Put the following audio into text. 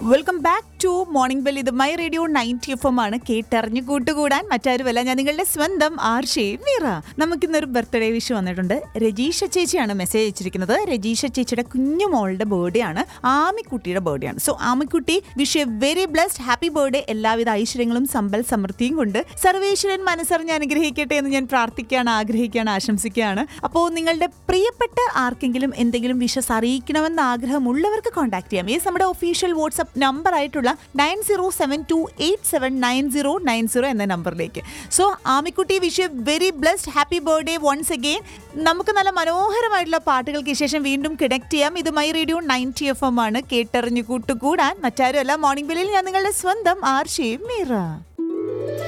welcome back to morning bell ഇത് my radio ninety F M ആണ് കേട്ടറിഞ്ഞു കൂട്ടുകൂടാൻ മറ്റാരുമല്ല ഞാൻ നിങ്ങളുടെ സ്വന്തം ആർഷേ മീറ നമുക്കിന്നൊരു ബർത്ത്ഡേ വിഷ് വന്നിട്ടുണ്ട് രജീഷ ചേച്ചിയാണ് മെസ്സേജ് അയച്ചിരിക്കുന്നത് രജീഷ ചേച്ചിയുടെ കുഞ്ഞു മോളുടെ ബർത്ത്ഡേ ആണ് ആമിക്കുട്ടിയുടെ ബർത്ത്ഡേ ആണ് so Amikkutty wish a very blessed happy birthday എല്ലാവിധ ഐശ്വര്യങ്ങളും സമ്പൽ സമൃദ്ധിയും കൊണ്ട് സർവേശ്വരൻ മനസ്സറിഞ്ഞ് അനുഗ്രഹിക്കട്ടെ എന്ന് ഞാൻ പ്രാർത്ഥിക്കുകയാണ് ആഗ്രഹിക്കുകയാണ് ആശംസിക്കുകയാണ് അപ്പോൾ നിങ്ങളുടെ പ്രിയപ്പെട്ട ആർക്കെങ്കിലും എന്തെങ്കിലും വിഷസ് അറിയിക്കണമെന്ന് ആഗ്രഹമുള്ളവർക്ക് കോൺടാക്ട് ചെയ്യാം യെസ് നമ്മുടെ ഒഫീഷ്യൽ വാട്സ്ആപ്പ് നമ്പർ ആയിട്ടുള്ള nine zero seven two eight seven nine zero nine zero എന്ന നമ്പറിലേക്ക് so Amikkutty wish a very blessed happy birthday once again നമുക്ക് നല്ല മനോഹരമായിട്ടുള്ള പാട്ടുകൾക്ക് ശേഷം വീണ്ടും കണക്ട് ചെയ്യാം ഇത് my radio ninety F M ആണ് കേട്ടറിഞ്ഞു കൂട്ടുകൂടാൻ മറ്റാരുമല്ല മോർണിംഗ് ബെല്ലിൽ ഞാൻ നിങ്ങളുടെ സ്വന്തം ആർഷയും മീറ